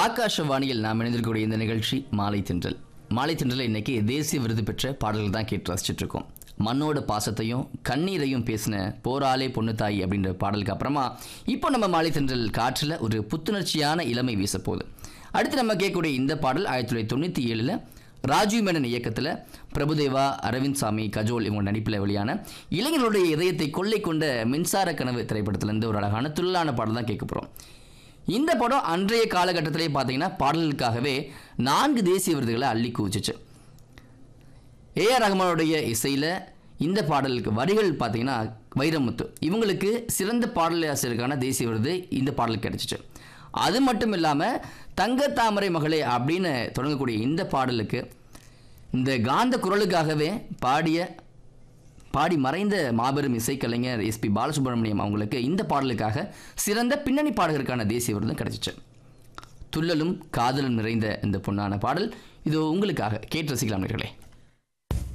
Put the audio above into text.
ஆகாஷவாணியில் நாம் இணைந்திருக்கக்கூடிய இந்த நிகழ்ச்சி மாலை தின்றல் மாலை தின்றல் இன்னைக்கு தேசிய விருது பெற்ற பாடல்கள் தான் கேட்டு ரசிச்சுட்டு இருக்கோம் மண்ணோட பாசத்தையும் கண்ணீரையும் பேசின போராளே பொண்ணு தாய் அப்படின்ற பாடலுக்கு அப்புறமா இப்போ நம்ம மாலை தின்றல் காற்றில் ஒரு புத்துணர்ச்சியான இளமை வீச போகுது அடுத்து நம்ம கேட்கக்கூடிய இந்த பாடல் ஆயிரத்தி தொள்ளாயிரத்தி தொண்ணூற்றி ஏழில் ராஜீவ் மேனன் இயக்கத்தில் பிரபுதேவா அரவிந்த் சாமி கஜோல் இவங்க நடிப்பில் வெளியான இளைஞர்களுடைய இதயத்தை கொள்ளை கொண்ட மின்சார கனவு திரைப்படத்திலேருந்து ஒரு அழகான துள்ளான பாடல் தான் கேட்க போகிறோம் இந்த படம் அன்றைய காலகட்டத்திலே பார்த்தீங்கன்னா பாடலுக்காகவே நான்கு தேசிய விருதுகளை அள்ளி குவிச்சிச்சு ஏஆர் ரஹ்மானுடைய இசையில் இந்த பாடலுக்கு வரிகள் பார்த்தீங்கன்னா வைரமுத்து இவங்களுக்கு சிறந்த பாடலாசிரியருக்கான தேசிய விருது இந்த பாடலுக்கு கிடைச்சிச்சு அது மட்டும் இல்லாமல் தங்க தாமரை மகளே அப்படின்னு தொடங்கக்கூடிய இந்த பாடலுக்கு இந்த காந்த குரலுக்காகவே பாடிய பாடி மறைந்த மாபெரும் இசைக்கலைஞர் எஸ்பி பாலசுப்ரமணியம் அவங்களுக்கு இந்த பாடலுக்காக சிறந்த பின்னணி பாடகருக்கான தேசிய விருதும் கிடைச்சிச்சு துள்ளலும் காதலும் நிறைந்த இந்த பொன்னான பாடல் இது உங்களுக்காக கேட்டு ரசிக்கலாம் நேயர்களே